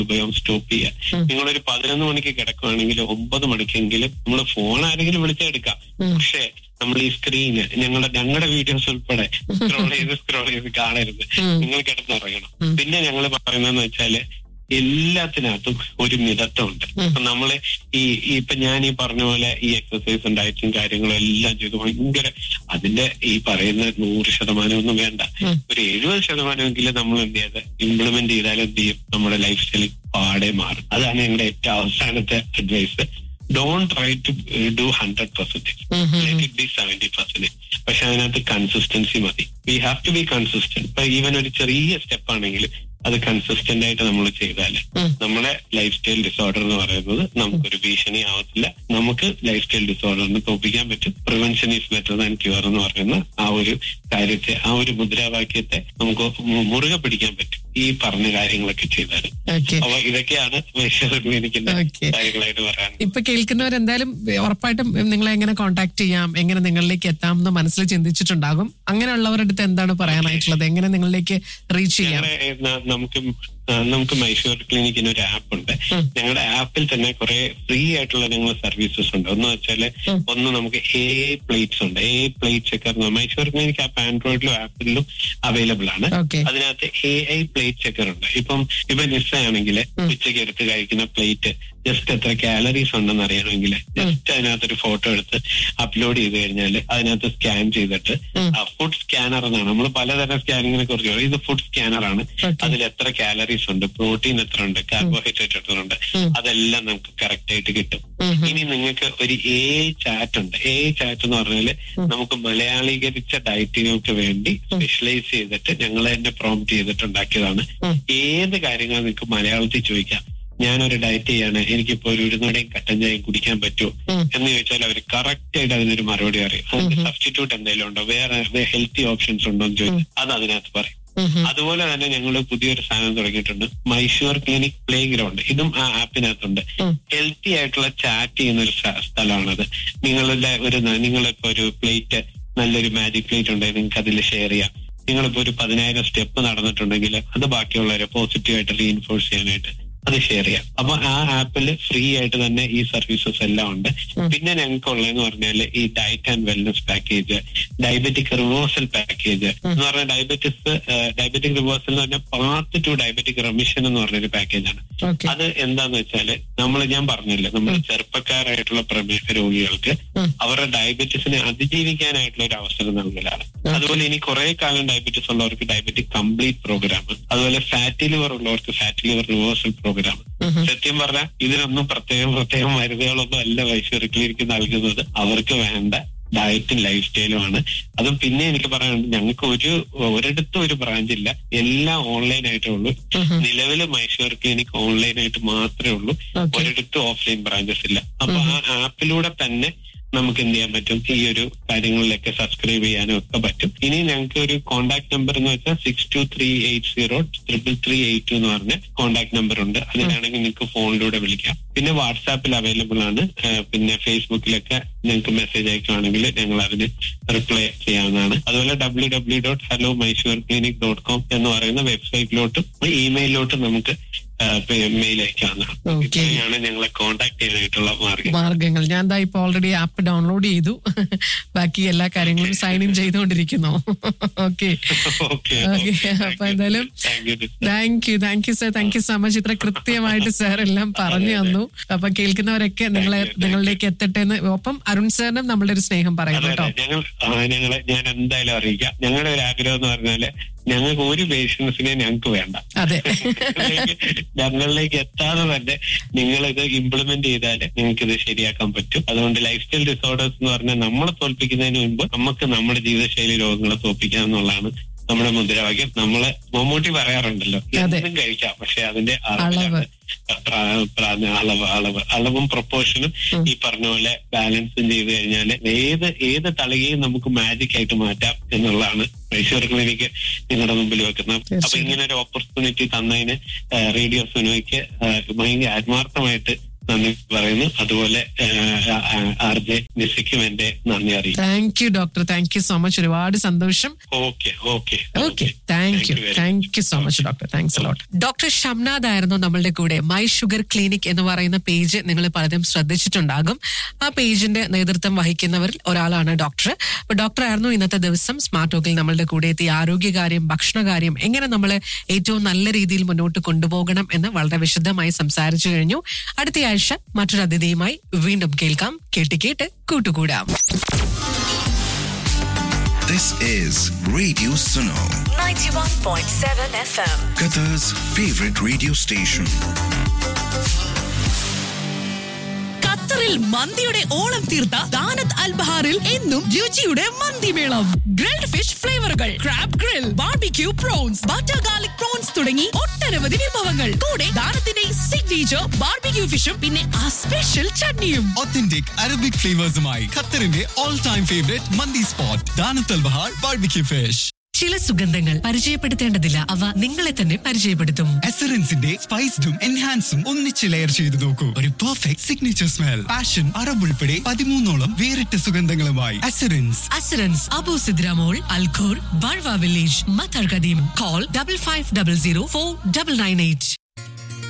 ഉപയോഗം സ്റ്റോപ്പ് ചെയ്യുക ഉം. നിങ്ങളൊരു പതിനൊന്ന് മണിക്ക് കിടക്കുകയാണെങ്കിൽ ഒമ്പത് മണിക്കെങ്കിലും നമ്മൾ ഫോൺ ആരെങ്കിലും വിളിച്ചെടുക്കാം ഉം. പക്ഷേ നമ്മൾ ഈ സ്ക്രീന് ഞങ്ങളുടെ ഞങ്ങളുടെ വീഡിയോസ് ഉൾപ്പെടെ സ്ക്രോൾ ചെയ്ത് സ്ക്രോൾ ചെയ്ത് കാണരുത് ഉം. നിങ്ങൾ കിടന്നുറങ്ങണം ഉം. പിന്നെ ഞങ്ങൾ പറയുന്നതെന്ന് വെച്ചാല് എല്ലാത്തിനകത്തും ഒരു മിതത്വമുണ്ട് ഉം. അപ്പൊ നമ്മള് ഈ ഈ ഇപ്പൊ ഞാൻ ഈ പറഞ്ഞ പോലെ ഈ എക്സസൈസും ഡയറ്റും കാര്യങ്ങളും എല്ലാം ചെയ്ത് ഭയങ്കര അതിന്റെ ഈ പറയുന്ന നൂറ് ശതമാനം ഒന്നും വേണ്ട ഉം. ഒരു എഴുപത് ശതമാനമെങ്കിലും നമ്മൾ എന്ത് ചെയ്ത് ഇംപ്ലിമെന്റ് ചെയ്താൽ എന്ത് ചെയ്യും നമ്മുടെ ലൈഫ് സ്റ്റൈൽ പാടെ മാറും അതാണ് ഞങ്ങളുടെ ഏറ്റവും അവസാനത്തെ advice don't try to do hundred percentage um, um, let it be seventy percentage പക്ഷെ അതിനകത്ത് കൺസിസ്റ്റൻസി മതി we have to be consistent ഇപ്പൊ ഈവൻ ഒരു ചെറിയ സ്റ്റെപ്പ് ആണെങ്കിൽ അത് കൺസിസ്റ്റന്റ് ആയിട്ട് നമ്മൾ ചെയ്താൽ ഉം. നമ്മുടെ ലൈഫ് സ്റ്റൈൽ ഡിസോർഡർ എന്ന് പറയുന്നത് നമുക്കൊരു ഭീഷണി ആവത്തില്ല നമുക്ക് ലൈഫ് സ്റ്റൈൽ ഡിസോർഡറിന് തോപ്പിക്കാൻ പറ്റും prevention is better than cure എന്ന് പറയുന്ന ആ ഒരു കാര്യത്തെ ആ ഒരു മുദ്രാവാക്യത്തെ നമുക്ക് മു- മുറുകെ പിടിക്കാൻ പറ്റും ഈ പറഞ്ഞ കാര്യങ്ങളൊക്കെ ചെയ്താൽ ഓക്കെ അപ്പൊ ഇതൊക്കെയാണ് ക്ലിനിക്കിന്റെ ഓക്കെ കാര്യങ്ങളായിട്ട് പറയാൻ ഇപ്പൊ കേൾക്കുന്നവരെന്തായാലും ഉറപ്പായിട്ടും നിങ്ങളെ എങ്ങനെ കോൺടാക്ട് ചെയ്യാം എങ്ങനെ നിങ്ങളിലേക്ക് എത്താം എന്ന് മനസ്സിൽ ചിന്തിച്ചിട്ടുണ്ടാകും അങ്ങനെയുള്ളവരുടെ അടുത്ത് എന്താണ് പറയാനായിട്ടുള്ളത് എങ്ങനെ നിങ്ങളിലേക്ക് റീച്ച് ചെയ്യാം ഞങ്ങളുടെ ന- നമുക്ക് ആ, നമുക്ക് മൈസൂർ ക്ലിനിക്കിന് ഒരു ആപ്പ് ഉണ്ട് ഉം. ഞങ്ങളുടെ ആപ്പിൽ തന്നെ കുറെ ഫ്രീ ആയിട്ടുള്ള ഞങ്ങൾ സർവീസസ് ഉണ്ട് ഒന്ന് വെച്ചാല് ഉം. ഒന്ന് നമുക്ക് എ പ്ലേറ്റ്സ് ഉണ്ട് A plate checker Mysore clinic app ആൻഡ്രോയിഡിലും ആപ്പിലും അവൈലബിൾ ആണ് ഓക്കെ അതിനകത്ത് എ ഐ പ്ലേറ്റ് ചെക്കർ ഉണ്ട് ഇപ്പം ഇപ്പൊ നിസ്സയാണെങ്കിൽ ഉം. ഉച്ചയ്ക്ക് എടുത്ത് കഴിക്കുന്ന പ്ലേറ്റ് ജസ്റ്റ് എത്ര കാലറീസ് ഉണ്ടെന്ന് അറിയണമെങ്കിൽ ജസ്റ്റ് അതിനകത്തൊരു ഫോട്ടോ എടുത്ത് അപ്ലോഡ് ചെയ്ത് കഴിഞ്ഞാൽ അതിനകത്ത് സ്കാൻ ചെയ്തിട്ട് ഉം. ഫുഡ് സ്കാനർ എന്നാണ് നമ്മൾ പലതരം സ്കാനിങ്ങിനെ കുറിച്ച് പറയും ഇത് ഫുഡ് സ്കാനർ ആണ് ഓക്കെ അതിൽ എത്ര കാലറീസ് ഉണ്ട് പ്രോട്ടീൻ എത്ര ഉണ്ട് കാർബോഹൈഡ്രേറ്റ് എത്ര ഉണ്ട് ഉം. അതെല്ലാം നമുക്ക് കറക്റ്റ് ആയിട്ട് കിട്ടും ഉം, ഉം. ഇനി നിങ്ങൾക്ക് ഒരു എ ചാറ്റ് ഉണ്ട് എ ചാറ്റ് എന്ന് പറഞ്ഞാല് ഉം. നമുക്ക് മലയാളീകരിച്ച ഡയറ്റിങ്ങൾക്ക് വേണ്ടി സ്പെഷ്യലൈസ് ചെയ്തിട്ട് ഞങ്ങൾ തന്നെ പ്രോംപ്റ്റ് ചെയ്തിട്ട് ഉണ്ടാക്കിയതാണ് ഉം. ഏത് കാര്യങ്ങൾ നിങ്ങൾക്ക് മലയാളത്തിൽ ചോദിക്കാം ഞാനൊരു ഡയറ്റ് ചെയ്യാണ് എനിക്കിപ്പോ ഒരു ഉഴുന്നുടയും കട്ടൻ ചായയും കുടിക്കാൻ പറ്റുമോ ഉം. എന്ന് ചോദിച്ചാൽ അവർ കറക്റ്റ് ആയിട്ട് അതിനൊരു മറുപടി അറിയും അതിന് സബ്സ്റ്റിറ്റ്യൂട്ട് എന്തെങ്കിലും ഉണ്ടോ വേറെ ഹെൽത്തി ഓപ്ഷൻസ് ഉണ്ടോ എന്ന് ചോദിച്ചാൽ അത് അതിനകത്ത് പറയും ഉം, ഉം. അതുപോലെ തന്നെ ഞങ്ങൾ പുതിയൊരു സാധനം തുടങ്ങിയിട്ടുണ്ട് മൈസൂർ ക്ലിനിക് പ്ലേ ഗ്രൗണ്ട് ഇതും ആ ആപ്പിനകത്തുണ്ട് ഉം. ഹെൽത്തി ആയിട്ടുള്ള ചാറ്റ് ചെയ്യുന്ന ഒരു സ്ഥ- സ്ഥലമാണത് നിങ്ങളുടെ ഒരു നിങ്ങളിപ്പോ ഒരു പ്ലേറ്റ് നല്ലൊരു മാജിക് പ്ലേറ്റ് ഉണ്ടെങ്കിൽ നിങ്ങൾക്ക് അതിൽ ഷെയർ ചെയ്യാം നിങ്ങളിപ്പോ ഒരു പതിനായിരം സ്റ്റെപ്പ് നടന്നിട്ടുണ്ടെങ്കിൽ അത് ബാക്കിയുള്ളവരെ പോസിറ്റീവായിട്ട് റീഇൻഫോഴ്സ് ചെയ്യാനായിട്ട് അത് ഷെയർ ചെയ്യാം അപ്പൊ ആ ആപ്പിൽ ഫ്രീ ആയിട്ട് തന്നെ ഈ സർവീസസ് എല്ലാം ഉണ്ട് ഉം. പിന്നെ ഞങ്ങൾക്ക് ഉള്ളതെന്ന് പറഞ്ഞാൽ ഈ diet and wellness package diabetic reversal package എന്ന് പറഞ്ഞാൽ ഡയബറ്റിസ് ഡയബറ്റിക് റിവേഴ്സൽ എന്ന് പറഞ്ഞാൽ പാത്ത് ടു ഡയബറ്റിക് റെമിഷൻ എന്ന് പറഞ്ഞൊരു പാക്കേജാണ് ഓക്കെ അത് എന്താന്ന് വെച്ചാല് നമ്മൾ ഞാൻ പറഞ്ഞില്ലേ നമ്മൾ ചെറുപ്പക്കാരായിട്ടുള്ള പ്രമേഹ രോഗികൾക്ക് ഉം. അവരുടെ ഡയബറ്റീസിനെ അതിജീവിക്കാനായിട്ടുള്ള ഒരു അവസരം നൽകലാണ് അതുപോലെ ഇനി കുറെ കാലം ഡയബറ്റീസ് ഉള്ളവർക്ക് ഡയബറ്റിക് കംപ്ലീറ്റ് പ്രോഗ്രാം അതുപോലെ ഫാറ്റി ലിവർ ഉള്ളവർക്ക് fatty liver reversal programme um, um. സത്യം പറഞ്ഞാൽ ഇതിനൊന്നും പ്രത്യേകം പ്രത്യേകം മരുന്നുകളൊന്നും അല്ല വൈശ്വറിക്ലിനിക്ക് നൽകുന്നത് അവർക്ക് വേണ്ട ഡയറ്റും ലൈഫ് സ്റ്റൈലുമാണ് അതും പിന്നെ എനിക്ക് പറയാനുണ്ട് ഞങ്ങൾക്ക് ഒരു ഒരിടത്തും ഒരു ബ്രാഞ്ച് ഇല്ല എല്ലാം ഓൺലൈൻ ആയിട്ടേ ഉള്ളൂ ഉം, ഉം. നിലവിൽ മൈസൂർ ക്ലിനിക് ഓൺലൈൻ ആയിട്ട് മാത്രമേ ഉള്ളൂ ഓക്കെ ഒരിടത്തും ഓഫ്ലൈൻ ബ്രാഞ്ചസ് ഇല്ല അപ്പൊ ആ ആപ്പിലൂടെ തന്നെ നമുക്ക് എന്ത് ചെയ്യാൻ പറ്റും ഈ ഒരു കാര്യങ്ങളിലൊക്കെ സബ്സ്ക്രൈബ് ചെയ്യാനും ഒക്കെ പറ്റും ഇനി ഞങ്ങൾക്ക് ഒരു കോൺടാക്ട് നമ്പർ എന്ന് വെച്ചാൽ six two three eight zero triple three eight two എന്ന് പറഞ്ഞ കോൺടാക്ട് നമ്പർ ഉണ്ട് അതിലാണെങ്കിൽ നിങ്ങൾക്ക് ഫോണിലൂടെ വിളിക്കാം പിന്നെ വാട്സാപ്പിൽ അവൈലബിൾ ആണ് ഏഹ് പിന്നെ ഫേസ്ബുക്കിലൊക്കെ ഞങ്ങൾക്ക് മെസ്സേജ് അയക്കുകയാണെങ്കിൽ ഞങ്ങൾ അതിന് റിപ്ലൈ ചെയ്യാവുന്നതാണ് അതുപോലെ W W dot hello Mysore clinic dot com എന്ന് പറയുന്ന വെബ്സൈറ്റിലോട്ടും ഇമെയിലിലോട്ടും നമുക്ക് മെയിൽ അയക്കാവുന്നതാണ് Okay. ഇത്രയാണ് ഞങ്ങളെ കോൺടാക്ട് ചെയ്യാനായിട്ടുള്ള മാർഗം മാർഗങ്ങൾ ഞാൻ ദാ ഇപ്പൊ ഓൾറെഡി ആപ്പ് ഡൗൺലോഡ് ചെയ്തു ബാക്കി എല്ലാ കാര്യങ്ങളും സൈൻ ഇൻ ചെയ്തുകൊണ്ടിരിക്കുന്നു ഓക്കെ ഓക്കെ ഓക്കെ അപ്പൊ എന്തായാലും thank you thank you thank you sir thank you so much ഇത്ര കൃത്യമായിട്ട് സാർ എല്ലാം പറഞ്ഞു തന്നു അപ്പൊ കേൾക്കുന്നവരൊക്കെ നിങ്ങളെ Thank you, thank നിങ്ങളിലേക്ക് എത്തട്ടെ എന്ന് ഒപ്പം അരുൺ സാറിനും നമ്മളുടെ ഒരു സ്നേഹം പറയാം അതെ കേട്ടോ അതെ. ഞങ്ങൾ ആ, ഞങ്ങളെ ഞാൻ എന്തായാലും അറിയിക്കാം ഞങ്ങളുടെ ഒരു ആഗ്രഹം എന്ന് പറഞ്ഞാല് ഞങ്ങൾക്ക് ഒരു പേഷ്യൻസിനെ ഞങ്ങൾക്ക് വേണ്ട അതെ ഞങ്ങളിലേക്ക് എത്താതെ തന്നെ നിങ്ങൾ ഇത് ഇംപ്ലിമെന്റ് ചെയ്താൽ നിങ്ങൾക്ക് ഇത് ശരിയാക്കാൻ പറ്റും അതുകൊണ്ട് ലൈഫ് സ്റ്റൈൽ ഡിസോർഡേഴ്സ് എന്ന് പറഞ്ഞാൽ നമ്മളെ തോൽപ്പിക്കുന്നതിന് മുമ്പ് നമുക്ക് നമ്മുടെ ജീവിതശൈലി രോഗങ്ങളെ തോൽപ്പിക്കാം എന്നുള്ളതാണ് നമ്മുടെ മുദ്രാവാക്യം നമ്മള് മമ്മൂട്ടി പറയാറുണ്ടല്ലോ അതെ. എന്തും കഴിക്കാം പക്ഷെ അതിന്റെ അളവ്. അളവിലാണ് പ്രാ- പ്രാ- അളവ് അളവ് അളവും പ്രൊപ്പോർഷനും ഉം. ഈ പറഞ്ഞ പോലെ ബാലൻസും ചെയ്ത് കഴിഞ്ഞാൽ ഏത് ഏത് തളികയും നമുക്ക് മാജിക് ആയിട്ട് മാറ്റാം എന്നുള്ളതാണ് മൈസൂർ ക്ലിനിക്ക് നിങ്ങളുടെ മുമ്പിൽ വെക്കുന്നത് അപ്പൊ തീർച്ചയായും. ഇങ്ങനെ ഒരു ഓപ്പർച്യൂണിറ്റി തന്നതിന് റേഡിയോ സുനോയ്ക്ക് ഭയങ്കര ആത്മാർത്ഥമായിട്ട് നന്ദി പറയുന്നു അതുപോലെ ആർ ജെ നിസയ്ക്കും എന്റെ നന്ദി അറിയിക്കും thank you doctor thank you so much ഒരുപാട് സന്തോഷം okay okay okay thank you thank you so much doctor thanks a lot doctor Shamnad ആയിരുന്നു നമ്മളുടെ കൂടെ മൈ ഷുഗർ ക്ലിനിക് എന്ന് പറയുന്ന പേജ് നിങ്ങൾ പലരും ശ്രദ്ധിച്ചിട്ടുണ്ടാകും ആ പേജിന്റെ നേതൃത്വം വഹിക്കുന്നവരിൽ ഒരാളാണ് ഡോക്ടർ അപ്പൊ ഡോക്ടർ ആയിരുന്നു ഇന്നത്തെ ദിവസം സ്മാർട്ട് ടോക്കിൽ നമ്മളുടെ കൂടെ എത്തി ആരോഗ്യകാര്യം ഭക്ഷണകാര്യം എങ്ങനെ നമ്മൾ ഏറ്റവും നല്ല രീതിയിൽ മുന്നോട്ട് കൊണ്ടുപോകണം എന്ന് വളരെ വിശദമായി സംസാരിച്ചു കഴിഞ്ഞു അടുത്ത ആഴ്ച മറ്റൊരു അതിഥിയുമായി വീണ്ടും കേൾക്കാം കേട്ട് കേട്ട് കൂട്ടുകൂടാം This is Radio Suno, 91.7 FM. Qatar's favorite radio station. ഖത്തറിൽ മന്തിയുടെ ഓളം തീർത്ത ദാനത്ത് അൽബഹാറിൽ എന്നും രുചിയുടെ മന്തിമേളം ഗ്രിൽഡ് ഫിഷ് ഫ്ലേവറുകൾ crab grill barbecue prawns butter garlic prawns തുടങ്ങി ഒട്ടനവധി വിഭവങ്ങൾ കൂടെ ദാനത്തിന്റെ സിഗ്നേച്ചർ ബാർബിക്യൂ ഫിഷും പിന്നെ ആ സ്പെഷ്യൽ ചട്നിയും authentic Arabic flavors-മായി ഖത്തറിന്റെ all time favorite മന്തി spot Danat Al Bahar barbecue fish ചില സുഗന്ധങ്ങൾ പരിചയപ്പെടുത്തേണ്ടതില്ല അവ നിങ്ങളെ തന്നെ പരിചയപ്പെടുത്തും എസറൻസിന്റെ സ്പൈസ്ഡും എൻഹാൻസും ഒന്നിച്ച് ലെയർ ചെയ്ത് നോക്കൂ ഒരു perfect signature smell passion Arab ഉൾപ്പെടെ പതിമൂന്നോളം വേറിട്ട സുഗന്ധങ്ങളുമായി എസറൻസ് അസുരൻസ് Abu Sidra mall Al Khor Barwa village Matar Qadeem call double five double zero four double nine eight